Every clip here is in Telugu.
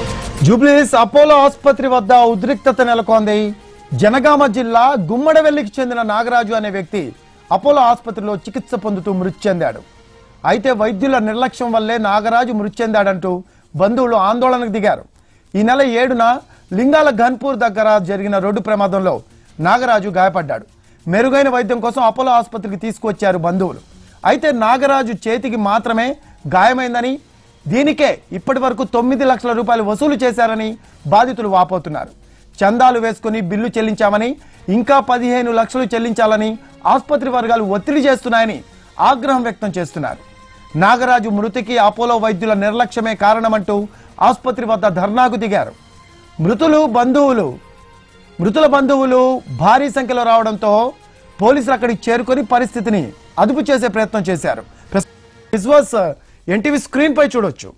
జూబ్లీహిల్స్ అపోలో ఆసుపత్రి వద్ద ఉద్రిక్తత నెలకొంది జనగామ జిల్లా గుమ్మడవెల్లికి చెందిన నాగరాజు అనే వ్యక్తి అపోలో ఆసుపత్రిలో చికిత్స పొందుతూ మృతి చెందాడు అయితే వైద్యుల నిర్లక్ష్యం వల్లే నాగరాజు మృతి చెందాడంటూ బంధువులు ఆందోళనకు దిగారు ఈ నెల ఏడున లింగాల ఘన్పూర్ దగ్గర జరిగిన రోడ్డు ప్రమాదంలో నాగరాజు గాయపడ్డాడు మెరుగైన వైద్యం కోసం అపోలో ఆసుపత్రికి తీసుకువచ్చారు బంధువులు అయితే నాగరాజు చేతికి మాత్రమే గాయమైందని దీనికే ఇప్పటి వరకు తొమ్మిది లక్షల రూపాయలు వసూలు చేశారని బాధితులు వాపోతున్నారు చందాలు వేసుకుని బిల్లు చెల్లించామని ఇంకా పదిహేను లక్షలు చెల్లించాలని ఆసుపత్రి వర్గాలు ఒత్తిడి చేస్తున్నాయని ఆగ్రహం వ్యక్తం చేస్తున్నారు నాగరాజు మృతికి అపోలో వైద్యుల నిర్లక్ష్యమే కారణమంటూ ఆసుపత్రి వద్ద ధర్నాకు దిగారు మృతులు బంధువులు మృతుల బంధువులు భారీ సంఖ్యలో రావడంతో పోలీసులు అక్కడికి చేరుకొని పరిస్థితిని అదుపు చేసే ప్రయత్నం చేశారు విజువల్స్ ఎన్టీవీ స్క్రీన్ పై చూడొచ్చు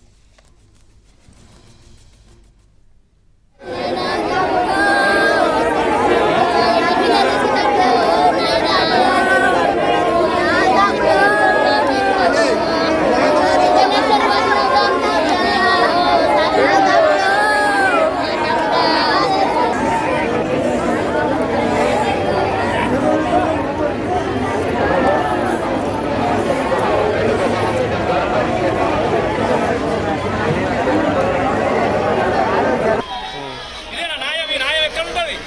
ఇదేనా న్యాయం ఈ న్యాయం ఎక్కడ ఉంటుంది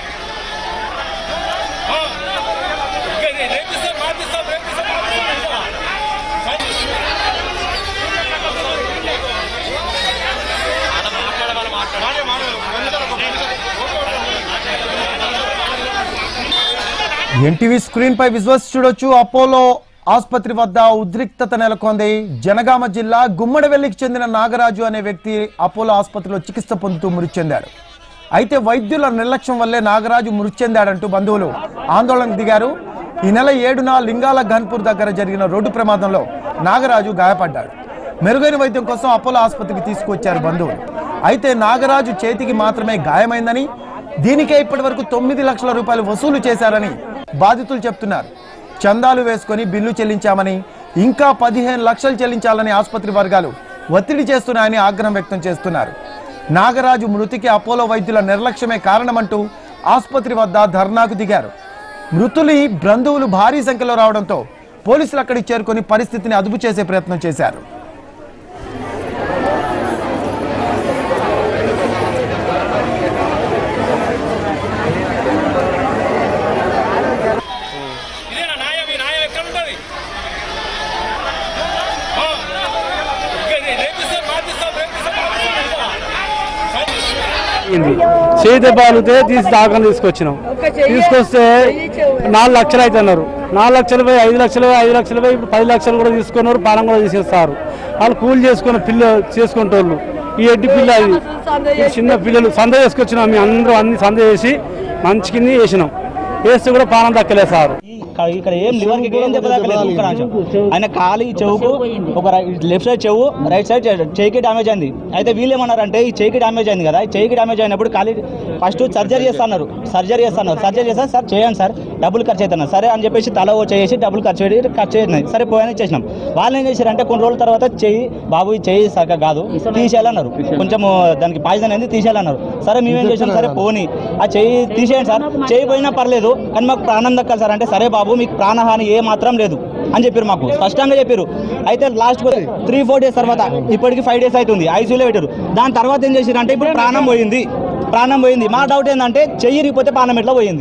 ఆ, ఇంకా ఇది రేపిస్తాం మార్పిస్తాం రేపిస్తాం మార్పిస్తాం అంటావా? మాట్లాడమని మాట్లాడాలి ఎన్టీవీ స్క్రీన్ పై విజువల్స్ చూడొచ్చు అపోలో ఆసుపత్రి వద్ద ఉద్రిక్తత నెలకొంది జనగామ జిల్లా గుమ్మడవెల్లికి చెందిన నాగరాజు అనే వ్యక్తి అపోలో ఆసుపత్రిలో చికిత్స పొందుతూ మృతి చెందాడు అయితే వైద్యుల నిర్లక్ష్యం వల్లే నాగరాజు మృతి చెందాడంటూ బంధువులు ఆందోళనకు దిగారు ఈ నెల ఏడున లింగాల గన్పూర్ దగ్గర జరిగిన రోడ్డు ప్రమాదంలో నాగరాజు గాయపడ్డాడు మెరుగైన వైద్యం కోసం అపోలో ఆసుపత్రికి తీసుకువచ్చారు బంధువులు అయితే నాగరాజు చేతికి మాత్రమే గాయమైందని దీనికే ఇప్పటి వరకు తొమ్మిది లక్షల రూపాయలు వసూలు చేశారని బాధితులు చెప్తున్నారు చందాలు వేసుకొని బిల్లు చెల్లించామని ఇంకా పదిహేను లక్షలు చెల్లించాలని ఆసుపత్రి వర్గాలు ఒత్తిడి చేస్తున్నాయని ఆగ్రహం వ్యక్తం చేస్తున్నారు నాగరాజు మృతికి అపోలో వైద్యుల నిర్లక్ష్యమే కారణమంటూ ఆసుపత్రి వద్ద ధర్నాకు దిగారు మృతులి బంధువులు భారీ సంఖ్యలో రావడంతో పోలీసులు అక్కడికి చేరుకొని పరిస్థితిని అదుపు చేసే ప్రయత్నం చేశారు ఇదేనా న్యాయం ఈ న్యాయం ఎక్కడ ఉంటుంది ఆ, ఇంకా ఇది రేపిస్తాం మార్పిస్తాం రేపిస్తాం మార్పిస్తాం అంటావా? అయింది చేయి దెబ్బ అలిగితే తీసి దాకా తీసుకొచ్చినాం తీసుకొస్తే నాలుగు లక్షలు అయితే అన్నారు నాలుగు లక్షలు పోయి ఐదు లక్షలు పోయి ఐదు లక్షలు పోయి ఇప్పుడు పది లక్షలు కూడా తీసుకున్నారు పానం కూడా తీసుకొస్తారు వాళ్ళు కూలి చేసుకున్న పిల్ల చేసుకుంటోళ్ళు ఈ ఎడ్డి పిల్ల ఇది ఈ చిన్న పిల్లలు సంద చేసుకొచ్చినాం మేము అందరూ అన్ని సంద చేసి మంచి కింద వేసినాం వేస్తే కూడా పానం దక్కలేదు సార్ ఇక్కడ ఇక్కడ ఏం లివర్ కి ఏం దెబ్బ తగ్గలేదు ఒక్క నిమిషం. ఆయన కాలు ఈ చెవుకు ఒక లెఫ్ట్ సైడ్ చెవు రైట్ సైడ్ చేయికి డ్యామేజ్ అయింది అయితే వీళ్ళు ఏమన్నారంటే ఈ చేయికి డ్యామేజ్ అయింది కదా ఈ చేయికి డ్యామేజ్ అయినప్పుడు ఖాళీ ఫస్ట్ సర్జరీ చేస్తున్నారు సర్జరీ చేస్తున్నారు సర్జరీ చేస్తే సార్ చేయండి సార్ డబ్బులు ఖర్చు అవుతున్నారు సరే అని చెప్పేసి తల ఓ చేసి డబ్బులు ఖర్చు పెట్టి ఖర్చు అయింది సరే పోయని ఇచ్చేసినాం వాళ్ళు ఏం చేశారంటే కొన్ని రోజుల తర్వాత చెయ్యి బాబు ఈ చెయ్యి సరిగ్గా కాదు తీసేయాలన్నారు కొంచెం దానికి పాయిజన్ అయింది తీసేయాలన్నారు సరే మేమేం చేసాం సరే పోని ఆ చెయ్యి తీసేయండి సార్ చెయ్యి పోయినా పర్లేదు కానీ మాకు ప్రాణం దక్కాలి సార్ అంటే సరే బాబు మీకు ప్రాణహాని ఏ మాత్రం లేదు అని చెప్పారు మాకు స్పష్టంగా చెప్పారు అయితే లాస్ట్ త్రీ ఫోర్ డేస్ తర్వాత ఇప్పటికి ఫైవ్ డేస్ అవుతుంది ఐసీయూలో పెట్టారు దాని తర్వాత ఏం చేశారు అంటే ఇప్పుడు ప్రాణం పోయింది ప్రాణం పోయింది మా డౌట్ ఏంటంటే చెయ్యి ఇరిగిపోతే ప్రాణం ఎట్లా పోయింది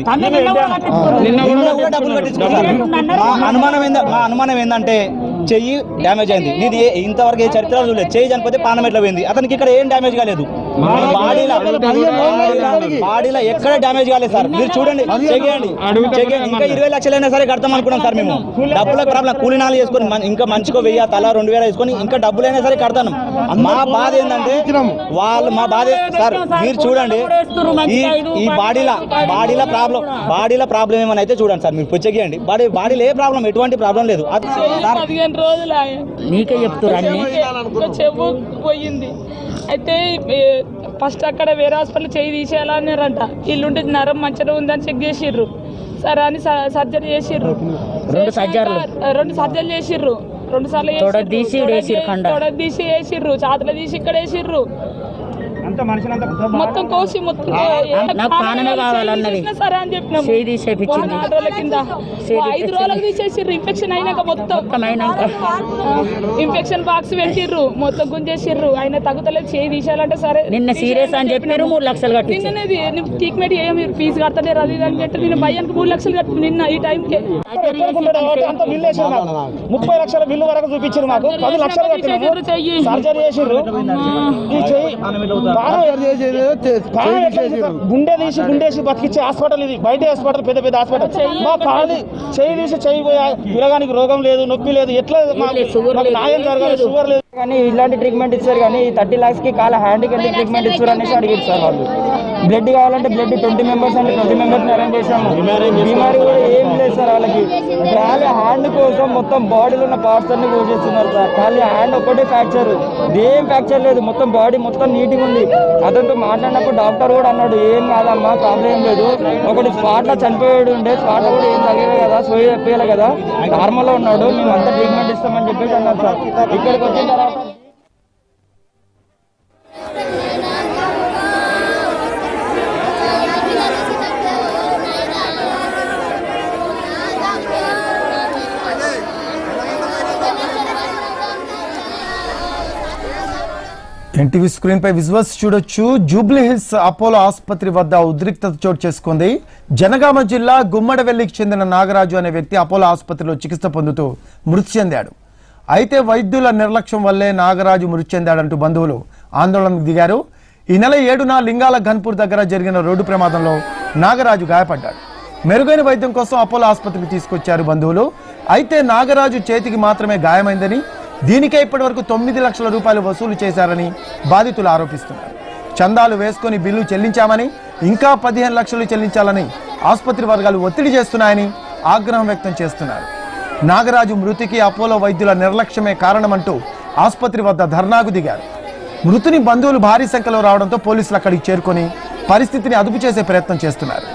నిన్న కూడా డబ్బులు కట్టించుకున్నారు మా అనుమానం ఏంద మా అనుమానం ఏంటంటే చెయ్యి డ్యామేజ్ అయింది నేను ఏ- ఇంతవరకు ఏ చరిత్ర చూడలేదు చెయ్యి చనిపోతే పానం ఎట్లా పోయింది అతనికి ఇక్కడ ఏం డ్యామేజ్ కాలేదు బాడీలో బాడీలో ఎక్కడ డ్యామేజ్ కాలేదు సార్ మీరు చూడండి చెక్ చేయండి చెక్ చేయండి ఇంకా ఇరవై లక్షలైనా సరే కడతాం అనుకున్నాం సార్ మేము డబ్బులకు ప్రాబ్లం కూలినాలు చేసుకొని మన- ఇంకా మంచిగా వెయ్యి తల రెండు వేల వేసుకొని ఇంకా డబ్బులైనా సరే కడతాను మా బాధ ఏంటంటే వాళ్ళు మా బాధ సార్ మీరు చూడండి ఈ ఈ బాడీలో బాడీలో ప్రాబ్లం బాడీలో ప్రాబ్లం ఏమైనా అయితే చూడండి సార్ మీరు చెక్ చేయండి బాడీ బాడీలో ఏ ప్రాబ్లం ఎటువంటి ప్రాబ్లం లేదు అది సార్ పదిహేను రోజులు ఆయన నీకే చెప్తున్నారు అన్ని ఇంకా చెవు పోయింది అయితే ఫస్ట్ అక్కడ వేరే హాస్పిటల్ చేయి తీసేయాలన్నారంట ఇల్లుంటే నరం మంచిగా ఉందని చెక్ చేసిర్రు సరే అని స- సర్జరీ చేసిర్రు రెండు సర్జరీలు. చేసినాక రెండు సర్జరీలు చేసిర్రు రెండు సార్లు తొడ తీసి ఈడ వేసిర్రు కండ. తొడ తీసి వేసిర్రు చేతులు తీసి ఇక్కడ వేసిర్రు మొత్తం కోసి మొత్తం నాకు ప్రాణమే కావాలన్నది. చేసినా సరే అని చెప్పినాం చేయి తీసేపిచ్చింది. నాలుగు రోజుల కింద చేయి ఓ ఐదు రోజులకు తీసేసిర్రు ఇన్ఫెక్షన్ అయినాక మొత్తం మొత్తం అయినాక. ఇన్ఫెక్షన్ బాక్స్ పెట్టిర్రు మొత్తం గుంజేసిర్రు ఆయన తగ్గుతలేదు చేయి తీసేయాలంటే సరే నిన్న సీరియస్ అని చెప్పినారు మూడు లక్షలు కట్టించారు నిన్ననేది ట్రీట్మెంట్ ఏం మీరు ఫీజు కడతలేరు అది ఇది అని అంటే నేను భయానికి మూడు లక్షలు కట్టు నిన్న ఈ టైంకి అంత బిల్లు వేసారు మాకు ముప్పై లక్షల బిల్లు వరకు చూపించారు మాకు పది లక్షలు కట్టినాము చెయ్యి సర్జరీ చేసిర్రు ఈ చెయ్యి ప్రాణం ప్రాణం ఎట్లా తీస్తారు? గుండె తీసి గుండేసి బతికిచ్చే హాస్పిటల్ ఇది బయట హాస్పిటల్ పెద్ద పెద్ద హాస్పిటల్ మా కాలి చెయ్యి తీసి చెయ్యి పోయా పిల్లగానికి రోగం లేదు నొప్పి లేదు ఎట్లా మాకు షుగర్ మాకు లేదు, న్యాయం జరగాలి షుగర్ లేదు కానీ ఇలాంటి ట్రీట్మెంట్ ఇచ్చారు కానీ థర్టీ లాక్స్ కి కాల హ్యాండ్కి వెళ్ళి ట్రీట్మెంట్ ఇచ్చారు అనేసి అడిగారు సార్ వాళ్ళు బ్లడ్ కావాలంటే బ్లడ్ ట్వంటీ మెంబర్స్ అంటే ట్వంటీ మెంబర్స్ అరేంజ్ చేసాము బీమారీ కూడా ఏం లేదు సార్ వాళ్ళకి ఖాళీ హ్యాండ్ కోసం మొత్తం బాడీలో ఉన్న పార్ట్స్ అన్ని కోసేస్తున్నారు సార్ ఖాళీ హ్యాండ్ ఒక్కటే ఫ్రాక్చర్ ఏం ఫ్రాక్చర్ లేదు మొత్తం బాడీ మొత్తం నీట్గా ఉంది అతనితో మాట్లాడినప్పుడు డాక్టర్ కూడా అన్నాడు ఏం కాదమ్మా ప్రాబ్లం ఏం లేదు ఒకటి స్పాట్ లో చనిపోయాడు ఉండే స్పాట్ లో కూడా ఏం తగ్గలేదు కదా సోయి చెప్పేయాలి కదా నార్మల్ లో ఉన్నాడు మేము అంతా ట్రీట్మెంట్ ఇస్తామని చెప్పేసి అన్నారు సార్ ఇక్కడికి వచ్చిన తర్వాత ఎన్టీవీ స్క్రీన్ పై విజువల్స్ చూడొచ్చు జూబ్లీ హిల్స్ అపోలో ఆసుపత్రి వద్ద ఉద్రిక్తత చోటు చేసుకుంది జనగామ జిల్లా గుమ్మడవెల్లికి చెందిన నాగరాజు అనే వ్యక్తి అపోలో ఆసుపత్రిలో చికిత్స పొందుతూ మృతి చెందాడు అయితే వైద్యుల నిర్లక్ష్యం వల్లే నాగరాజు మృతి చెందాడంటూ బంధువులు ఆందోళనకు దిగారు ఈ నెల ఏడున లింగాల ఘన్పూర్ దగ్గర జరిగిన రోడ్డు ప్రమాదంలో నాగరాజు గాయపడ్డాడు మెరుగైన వైద్యం కోసం అపోలో ఆసుపత్రికి తీసుకొచ్చారు బంధువులు అయితే నాగరాజు చేతికి మాత్రమే గాయమైందని దీనికే ఇప్పటివరకు తొమ్మిది లక్షల రూపాయలు వసూలు చేశారని బాధితులు ఆరోపిస్తున్నారు చందాలు వేసుకొని బిల్లు చెల్లించామని ఇంకా పదిహేను లక్షలు చెల్లించాలని ఆసుపత్రి వర్గాలు ఒత్తిడి చేస్తున్నాయని ఆగ్రహం వ్యక్తం చేస్తున్నారు నాగరాజు మృతికి అపోలో వైద్యుల నిర్లక్ష్యమే కారణమంటూ ఆసుపత్రి వద్ద ధర్నాకు దిగారు మృతుని బంధువులు భారీ సంఖ్యలో రావడంతో పోలీసులు అక్కడికి చేరుకొని పరిస్థితిని అదుపు చేసే ప్రయత్నం చేస్తున్నారు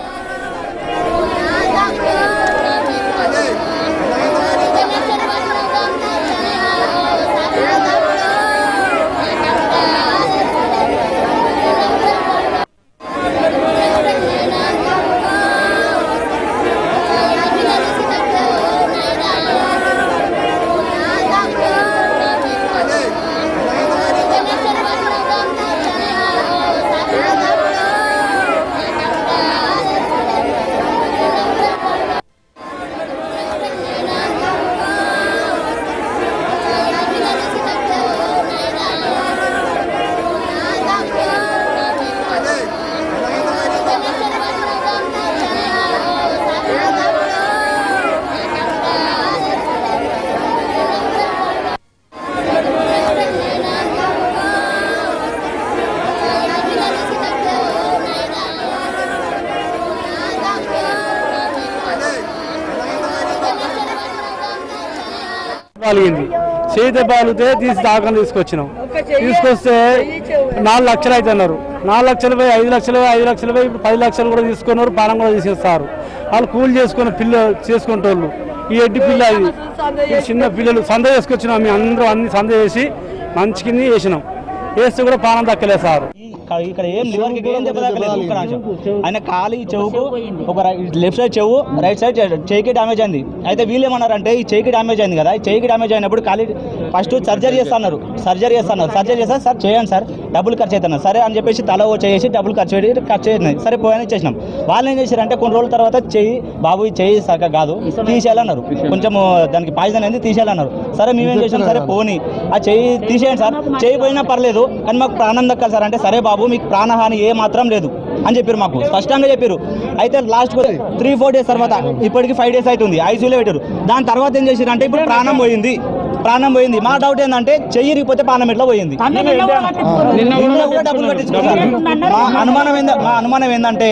పాలిగింది చేయి దెబ్బలితే తీసి దాకా తీసుకొచ్చినాం తీసుకొస్తే నాలుగు లక్షలు అయితే అన్నారు నాలుగు లక్షలు పోయి ఐదు లక్షలు పోయి ఐదు లక్షలు పోయి ఇప్పుడు పది లక్షలు కూడా తీసుకున్నారు పానం కూడా తీసేస్తారు వాళ్ళు కూలి చేసుకుని పిల్ల చేసుకుంటోళ్ళు ఈ ఎడ్డి పిల్ల అది ఈ చిన్న పిల్లలు సంద చేసుకొచ్చినాం మేము అందరూ అన్ని సంద చేసి మంచి కింద వేసినాం వేస్తే కూడా పానం దక్కలేదు సార్ ఇక్కడ- ఇక్కడ ఏం లివర్ కి ఏం దెబ్బ తగ్గలేదు ఒక్క నిమిషం. ఆయన కాలు ఈ చెవుకు ఒక లెఫ్ట్ సైడ్ చెవు రైట్ సైడ్ చేయికి డ్యామేజ్ అయింది అయితే వీళ్ళు ఏమన్నారంటే ఈ చేయికి డ్యామేజ్ అయింది కదా ఈ చేయికి డ్యామేజ్ అయినప్పుడు ఖాళీ ఫస్ట్ సర్జరీ చేస్తున్నారు సర్జరీ చేస్తున్నారు సర్జరీ చేస్తే సార్ చేయండి సార్ డబ్బులు ఖర్చు అవుతున్నారు సరే అని చెప్పేసి తల ఓ చేసి డబ్బులు ఖర్చు పెట్టి ఖర్చు అయింది సరే పోయని చేసినాం వాళ్ళు ఏం చేశారంటే కొన్ని రోజుల తర్వాత చెయ్యి బాబు ఈ చెయ్యి సరిగ్గా కాదు తీసేయాలన్నారు కొంచెం దానికి పాయిజన్ అనేది తీసేయాలన్నారు సరే మేమేం చేసాం సరే పోని ఆ చెయ్యి తీసేయండి సార్ చెయ్యి పోయినా పర్లేదు కానీ మాకు ప్రాణం దక్కాలి సార్ అంటే సరే బాబు మీకు ప్రాణహాని ఏ మాత్రం లేదు అని చెప్పారు మాకు స్పష్టంగా చెప్పారు అయితే లాస్ట్ త్రీ ఫోర్ డేస్ తర్వాత ఇప్పటికి ఫైవ్ డేస్ అవుతుంది ఐసీయూలో పెట్టారు దాని తర్వాత ఏం చేశారు అంటే ఇప్పుడు ప్రాణం పోయింది ప్రాణం పోయింది మా డౌట్ ఏంటంటే చెయ్యి ఇరిగిపోతే ప్రాణం ఎట్లా పోయింది నిన్న కూడా డబ్బులు కట్టించుకున్నారు మా అనుమానం ఏంద మా అనుమానం ఏంటంటే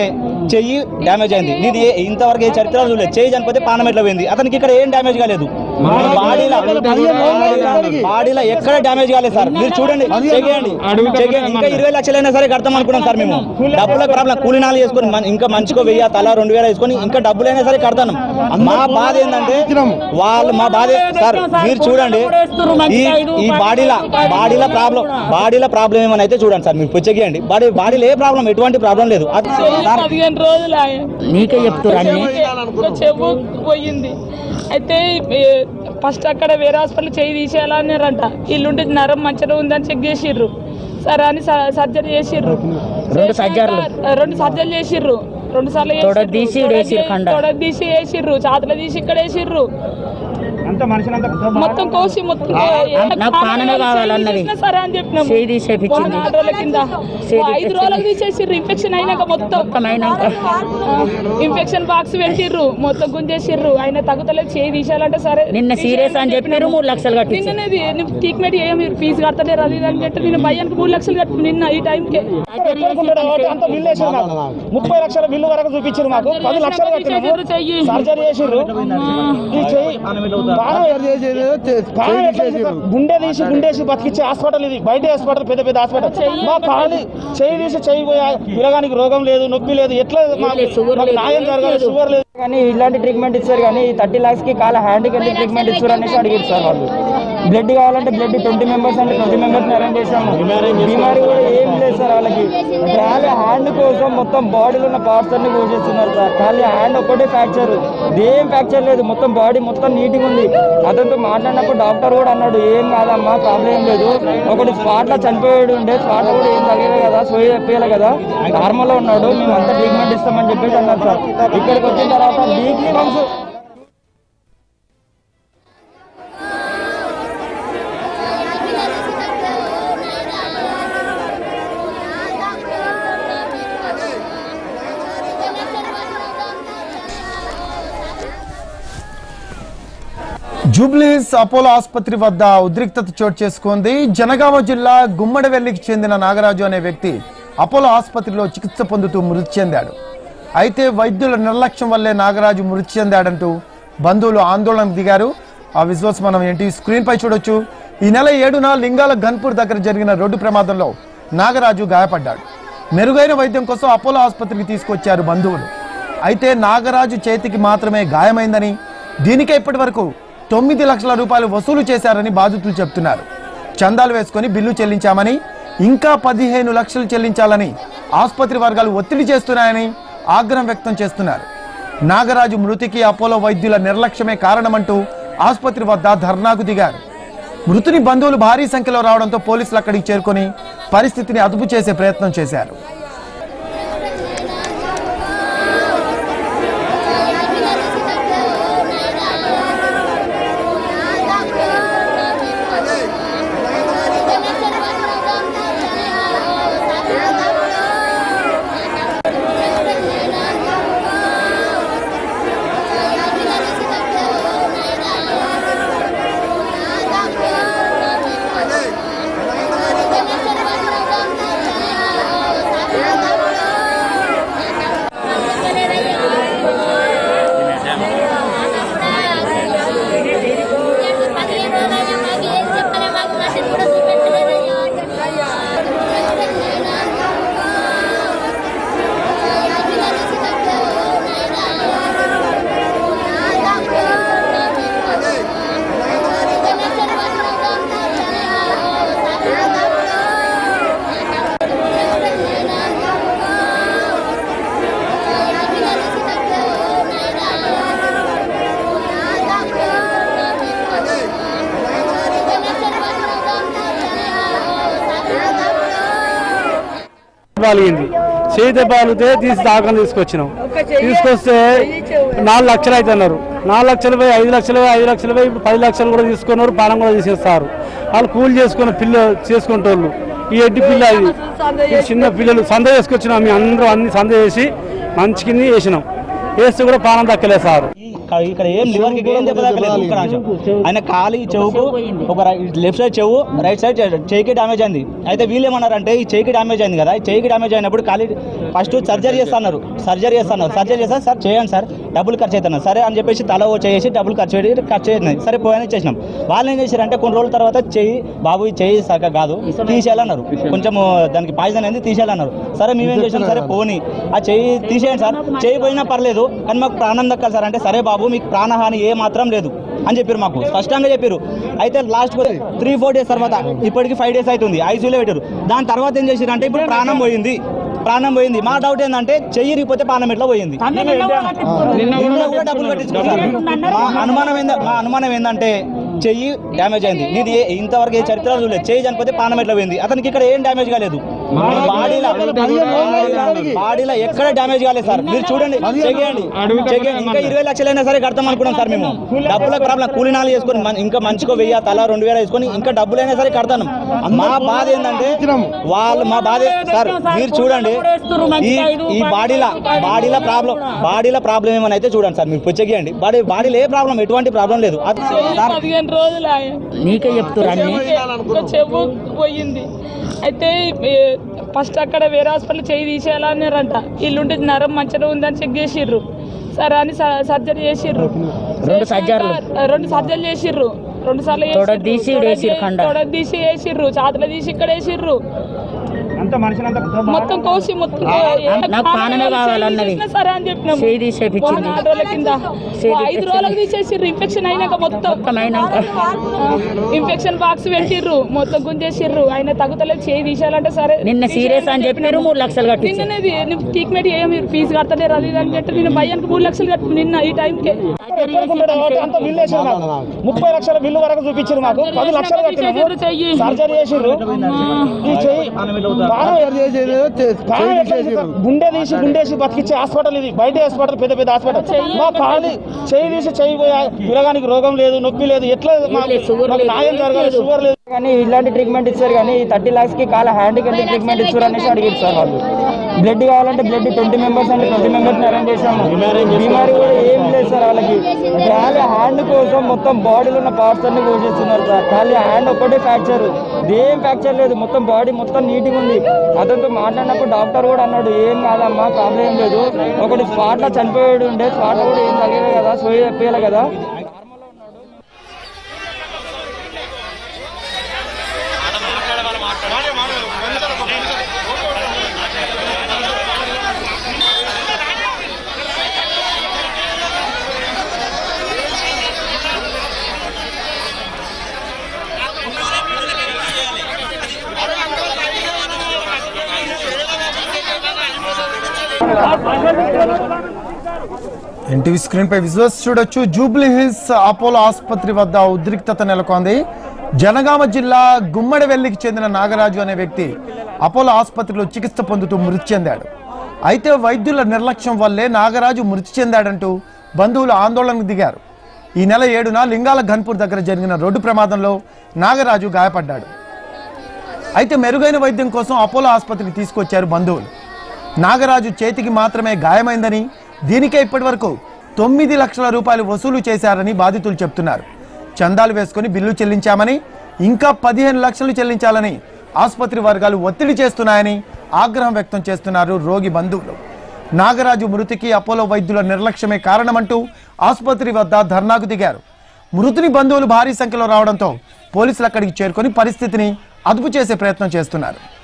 చెయ్యి డ్యామేజ్ అయింది నీది ఏ- ఇంతవరకు ఏ చరిత్ర చూడలేదు చెయ్యి చనిపోతే పానం ఎట్లా పోయింది అతనికి ఇక్కడ ఏం డ్యామేజ్ కాలేదు బాడీలో బాడీలో ఎక్కడ డ్యామేజ్ కాలేదు సార్ మీరు చూడండి చెక్ చేయండి చెక్ చేయండి. ఇంకా ఇరవై లక్షలైనా సరే కడతాం అనుకున్నాం సార్ మేము డబ్బులకు ప్రాబ్లం కూలినాలు చేసుకొని మన- ఇంకా మంచికో వెయ్యి తల రెండు వేలు వేసుకొని ఇంకా డబ్బులైనా సరే కడతాను మా బాధ ఏంటంటే వాళ్ళు మా బాధ సార్ మీరు చూడండి ఈ ఈ బాడీలో బాడీలో ప్రాబ్లం బాడీలో ప్రాబ్లం ఏమైనా అయితే చూడండి సార్ మీరు చెక్ చేయండి బాడీ బాడీలో ఏ ప్రాబ్లం ఎటువంటి ప్రాబ్లం లేదు అది సార్ పదిహేను రోజులు ఆయన నీకే చెప్తురు అన్ని ఒక చెవు పోయింది అయితే ఫస్ట్ అక్కడ వేరే హాస్పిటల్ చేయి తీసేయాలన్నారంట ఇల్లుండి నరం మంచిగా ఉందని చెక్ చేసిర్రు సరే అని స- సర్జరీ చేసిర్రు రెండు సర్జరీలు? చేసినాక రెండు సర్జరీలు చేసిర్రు రెండు సార్లు తొడ చేసిర్రు. తీసి తొడ వేసిర్రు తీ- కండ. తొడ తీసి వేసిర్రు చేతులు తీసి ఇక్కడ వేసిర్రు మొత్తం కోసి మొత్తం నాకు ప్రాణమే కావాలన్నది. చేసినా సరే అని చెప్పినాం చేయి తీసేపిచ్చింది. నాలుగు రోజుల కింద చేయి ఐదు తీసేసింది. రోజులకు తీసేసిర్రు ఇన్ఫెక్షన్ అయినాక మొత్తం మొత్తం అయినాక. ఇన్ఫెక్షన్ బాక్స్ పెట్టిర్రు మొత్తం గుంజేసిర్రు ఆయన తగ్గుతలేదు చేయి తీసేయాలంటే సరే నిన్న సీరియస్ అని చెప్పారు మూడు లక్షలు కట్టించారు నిన్ననేది ట్రీట్మెంట్ ఏం మీరు ఫీజు కడతలేరు అది ఇది అని చెప్పి నేను భయానికి మూడు లక్షలు కట్టు నిన్న ఈ టైంకి ఎక్కడుకుంటాడు కాబట్టి అంత బిల్లు వేసారు మాకు ముప్పై లక్షల బిల్లు వరకు చూపించారు మాకు పది లక్షలు కట్టినాము చెయ్యి సర్జరీ చేసిర్రు ఈ చెయ్యి ప్రాణం ప్రాణం ఎట్లా తీసి- గుండె తీసి గుండేసి బతికిచ్చే హాస్పిటల్ ఇది బయట హాస్పిటల్ పెద్ద పెద్ద హాస్పిటల్ మా కాలి చెయ్యి తీసి చెయ్యి పోయా పిల్లగానికి రోగం లేదు నొప్పి లేదు ఎట్లా మాకు షుగర్ మాకు లేదు, న్యాయం జరగాలి లేదు. షుగర్ లేదు కానీ ఇలాంటి ట్రీట్మెంట్ ఇచ్చారు కానీ థర్టీ లాక్స్ కి కాల హ్యాండ్కి వెళ్ళి ట్రీట్మెంట్ ఇచ్చారు అనేసి అడిగారు సార్ వాళ్ళు బ్లడ్ కావాలంటే బ్లడ్ ట్వంటీ మెంబర్స్ అంటే ట్వంటీ మెంబర్స్ అరేంజ్ చేసాము బీమారీ కూడా ఏం లేదు సార్ వాళ్ళకి ఖాళీ హ్యాండ్ కోసం మొత్తం బాడీలో ఉన్న పార్ట్స్ అన్ని కోసేస్తున్నారు సార్ ఖాళీ హ్యాండ్ ఒక్కటే ఫ్రాక్చర్ ఏం ఫ్రాక్చర్ లేదు మొత్తం బాడీ మొత్తం నీట్గా ఉంది అతనితో మాట్లాడినప్పుడు డాక్టర్ కూడా అన్నాడు ఏం కాదమ్మా ప్రాబ్లం ఏం లేదు ఒకటి స్పాట్ లో చనిపోయాడు ఉండే స్పాట్ లో కూడా ఏం తగ్గలేదు కదా సోయి చెప్పేయాలి కదా నార్మల్ లో ఉన్నాడు మేము అంతా ట్రీట్మెంట్ ఇస్తామని చెప్పేసి అన్నారు సార్ ఇక్కడికి వచ్చిన తర్వాత వీక్లీ వన్స్ జూబ్లీస్ అపోలో ఆసుపత్రి వద్ద ఉద్రిక్తత చోటు చేసుకుంది జనగామ జిల్లా గుమ్మడివెల్లికి చెందిన నాగరాజు అనే వ్యక్తి అపోలో ఆసుపత్రిలో చికిత్స పొందుతూ మృతి చెందాడు అయితే వైద్యుల నిర్లక్ష్యం వల్లే నాగరాజు మృతి చెందాడంటూ బంధువులు ఆందోళనకు దిగారు ఆ విజువల్స్ మనం ఏంటి స్క్రీన్ పై చూడొచ్చు ఈ నెల ఏడున లింగాల గన్పూర్ దగ్గర జరిగిన రోడ్డు ప్రమాదంలో నాగరాజు గాయపడ్డాడు మెరుగైన వైద్యం కోసం అపోలో ఆసుపత్రికి తీసుకొచ్చారు బంధువులు అయితే నాగరాజు చేతికి మాత్రమే గాయమైందని దీనికే ఇప్పటి వరకు తొమ్మిది లక్షల రూపాయలు వసూలు చేశారని బాధితులు చెప్తున్నారు చందాలు వేసుకొని బిల్లు చెల్లించామని ఇంకా పదిహేను లక్షలు చెల్లించాలని ఆసుపత్రి వర్గాలు ఒత్తిడి చేస్తున్నాయని ఆగ్రహం వ్యక్తం చేస్తున్నారు నాగరాజు మృతికి అపోలో వైద్యుల నిర్లక్ష్యమే కారణమంటూ ఆసుపత్రి వద్ద ధర్నాకు దిగారు మృతుని బంధువులు భారీ సంఖ్యలో రావడంతో పోలీసులు అక్కడికి చేరుకొని పరిస్థితిని అదుపు చేసే ప్రయత్నం చేశారు పాలిగింది చేయి దెబ్బలితే తీసి దాకా తీసుకొచ్చినాం తీసుకొస్తే నాలుగు లక్షలు అయితే అన్నారు నాలుగు లక్షలు పోయి ఐదు లక్షలు పోయి ఐదు లక్షలు పోయి ఇప్పుడు పది లక్షలు కూడా తీసుకున్నారు పానం కూడా తీసేస్తారు వాళ్ళు కూలి చేసుకున్న పిల్ల చేసుకుంటోళ్ళు ఈ ఎడ్డి పిల్ల ఇది ఈ చిన్న పిల్లలు సంద చేసుకొచ్చినాం మేము అందరూ అన్ని సంద చేసి మంచి కింద వేసినాం వేస్తే కూడా పానం దక్కలేదు సార్ క- ఇక్కడ ఏం లివర్ కి ఏం దెబ్బ తగ్గలేదు ఒక్క నిమిషం. ఆయన కాలు ఈ చెవుకు ఒక లెఫ్ట్ సైడ్ చెవు రైట్ సైడ్ చేయికి డ్యామేజ్ అయింది అయితే వీళ్ళు ఏమన్నారంటే ఈ చేయికి డ్యామేజ్ అయింది కదా ఈ చేయికి డ్యామేజ్ అయినప్పుడు ఖాళీ ఫస్ట్ సర్జరీ చేస్తున్నారు సర్జరీ చేస్తున్నారు సర్జరీ చేస్తే సార్ చేయండి సార్ డబ్బులు ఖర్చు అవుతున్నారు సరే అని చెప్పేసి తల ఓ చేసి డబ్బులు ఖర్చు పెట్టి ఖర్చు అయింది సరే పోయని చేసినాం వాళ్ళు ఏం చేశారంటే కొన్ని రోజుల తర్వాత చెయ్యి బాబు ఈ చెయ్యి సరిగ్గా కాదు తీసేయాలన్నారు కొంచెం దానికి పాయిజన్ అయింది తీసేయాలన్నారు సరే మేమేం చేసాం సరే పోని ఆ చెయ్యి తీసేయండి సార్ చెయ్యి పోయినా పర్లేదు కానీ మాకు ప్రాణం దక్కాలి సార్ అంటే సరే బాబు మీకు ప్రాణహాని ఏ మాత్రం లేదు అని చెప్పారు మాకు స్పష్టంగా చెప్పారు అయితే లాస్ట్ త్రీ ఫోర్ డేస్ తర్వాత ఇప్పటికి ఫైవ్ డేస్ అవుతుంది ఐసీయూలో పెట్టారు దాని తర్వాత ఏం చేశారు అంటే ఇప్పుడు ప్రాణం పోయింది ప్రాణం పోయింది మా డౌట్ ఏంటంటే చెయ్యి ఇరిగిపోతే ప్రాణం ఎట్లా పోయింది నిన్న కూడా డబ్బులు కట్టించుకున్నారు మా అనుమానం ఏంద మా అనుమానం ఏంటంటే చెయ్యి డ్యామేజ్ అయింది నేను ఏ- ఇంతవరకు ఏ చరిత్ర చూడలేదు చెయ్యి చనిపోతే పానం ఎట్లా పోయింది అతనికి ఇక్కడ ఏం డ్యామేజ్ కాలేదు బాడీలో బాడీలో ఎక్కడ డ్యామేజ్ కాలేదు సార్ మీరు చూడండి చెక్ చేయండి చెక్ చేయండి ఇంకా ఇరవై లక్షలైనా సరే కడతాం అనుకున్నాం సార్ మేము డబ్బులకు ప్రాబ్లం కూలినాలు చేసుకొని మన- ఇంకా మంచిగా వెయ్యి తల రెండు వేల వేసుకొని ఇంకా డబ్బులైనా సరే కడతాను మా బాధ ఏంటంటే వాళ్ళు మా బాధ సార్ మీరు చూడండి ఈ ఈ బాడీలో బాడీలో ప్రాబ్లం బాడీలో ప్రాబ్లం ఏమైనా అయితే చూడండి సార్ మీరు చెక్ చేయండి బాడీ బాడీలో ఏ ప్రాబ్లం ఎటువంటి ప్రాబ్లం లేదు అది సార్ పదిహేను రోజులు ఆయన నీకే చెప్తురు అన్ని ఒక చెవు పోయింది అయితే ఏ- ఫస్ట్ అక్కడ వేరే హాస్పిటల్ చేయి తీసేయాలన్నారంట ఇల్లుంటే నరం మంచిగా ఉందని చెక్ చేసిర్రు సరే అని స- సర్జరీ చేసిర్రు రెండు సర్జరీలు. చేసినాక రెండు సర్జరీలు చేసిర్రు రెండు సార్లు తొడ చేసిర్రు. తీసి తొడ వేసిర్రు తీ- కండ. తొడ తీసి వేసిర్రు చేతులు తీసి ఇక్కడ వేసిర్రు మొత్తం కోసి మొత్తం నాకు పానమే కావాలన్నది. చేసినా సరే అని చెప్పినాం చేయి తీసేపిచ్చింది. నాలుగు రోజుల కింద చేయి ఓ ఐదు తీసేసింది. రోజులకు తీసేసిర్రు ఇన్ఫెక్షన్ అయినాక మొత్తం మొత్తం అయినాక. ఇన్ఫెక్షన్ బాక్స్ పెట్టిర్రు మొత్తం గుంజేసిర్రు ఆయన తగ్గుతలేదు చేయి తీసేయాలంటే సరే నిన్న సీరియస్ అని చెప్పినారు మూడు లక్షలు కట్టించారు నిన్ననేది ట్రీట్మెంట్ ఏం మీరు ఫీజు కడతలేరు అది ఇది అని చెప్పి నేను భయానికి మూడు లక్షలు కట్టు నిన్న ఈ టైంకి ఎక్కడుకుంటాడు కాబట్టి అంత బిల్లు వేసారు మాకు ముప్పై లక్షల బిల్లు వరకు చూపించారు మాకు పది లక్షలు కట్టినాము చేసిర్రు చెయ్యి. సర్జరీ చేసిర్రు ఈ చెయ్యి ప్రాణం ప్రాణం ఎట్లా తీసేస్తారు? గుండె తీసి గుండేసి బతికిచ్చే హాస్పిటల్ ఇది బయట హాస్పిటల్ పెద్ద పెద్ద హాస్పిటల్ మా కాలి చెయ్యి తీసి చెయ్యి పోయా పిల్లగానికి రోగం లేదు నొప్పి లేదు ఎట్లా మాకు లేదు, షుగర్ మాకు లేదు, న్యాయం ఏం జరగాలి లేదు. షుగర్ లేదు కానీ ఇలాంటి ట్రీట్మెంట్ ఇచ్చారు కానీ థర్టీ లాక్స్ కి కాల హ్యాండ్కి వెళ్ళి ట్రీట్మెంట్ ఇచ్చారు అనేసి అడిగారు సార్ వాళ్ళు బ్లడ్ కావాలంటే బ్లడ్ ట్వంటీ మెంబర్స్ అంటే ట్వంటీ మెంబర్స్ అరేంజ్ చేసాము బీమారీ కూడా ఏం లేదు సార్ వాళ్ళకి ఖాళీ హ్యాండ్ కోసం మొత్తం బాడీలో ఉన్న పార్ట్స్ అన్ని కోసేస్తున్నారు సార్ ఖాళీ హ్యాండ్ ఒక్కటే ఫ్రాక్చర్ ఏం ఫ్రాక్చర్ లేదు మొత్తం బాడీ మొత్తం నీట్గా ఉంది అతనితో మాట్లాడినప్పుడు డాక్టర్ కూడా అన్నాడు ఏం కాదమ్మా ప్రాబ్లం ఏం లేదు ఒకటి స్పాట్ లో చనిపోయాడు ఉండే స్పాట్ లో కూడా ఏం తగ్గలేదు కదా సోయి తెప్పియాలి కదా ఎన్టీవీ స్క్రీన్ పై విజువల్స్ చూడొచ్చు జూబ్లీ హిల్స్ అపోలో ఆసుపత్రి వద్ద ఉద్రిక్తత నెలకొంది జనగామ జిల్లా గుమ్మడివెల్లికి చెందిన నాగరాజు అనే వ్యక్తి అపోలో ఆసుపత్రిలో చికిత్స పొందుతూ మృతి చెందాడు అయితే వైద్యుల నిర్లక్ష్యం వల్లే నాగరాజు మృతి చెందాడంటూ బంధువులు ఆందోళనకు దిగారు ఈ నెల ఏడున లింగాల ఘన్పూర్ దగ్గర జరిగిన రోడ్డు ప్రమాదంలో నాగరాజు గాయపడ్డాడు అయితే మెరుగైన వైద్యం కోసం అపోలో ఆసుపత్రికి తీసుకొచ్చారు బంధువులు నాగరాజు చేతికి మాత్రమే గాయమైందని దీనికే ఇప్పటివరకు తొమ్మిది లక్షల రూపాయలు వసూలు చేశారని బాధితులు చెప్తున్నారు చందాలు వేసుకుని బిల్లు చెల్లించామని ఇంకా పదిహేను లక్షలు చెల్లించాలని ఆసుపత్రి వర్గాలు ఒత్తిడి చేస్తున్నాయని ఆగ్రహం వ్యక్తం చేస్తున్నారు రోగి బంధువులు నాగరాజు మృతికి అపోలో వైద్యుల నిర్లక్ష్యమే కారణమంటూ ఆసుపత్రి వద్ద ధర్నాకు దిగారు మృతుని బంధువులు భారీ సంఖ్యలో రావడంతో పోలీసులు అక్కడికి చేరుకొని పరిస్థితిని అదుపు చేసే ప్రయత్నం చేస్తున్నారు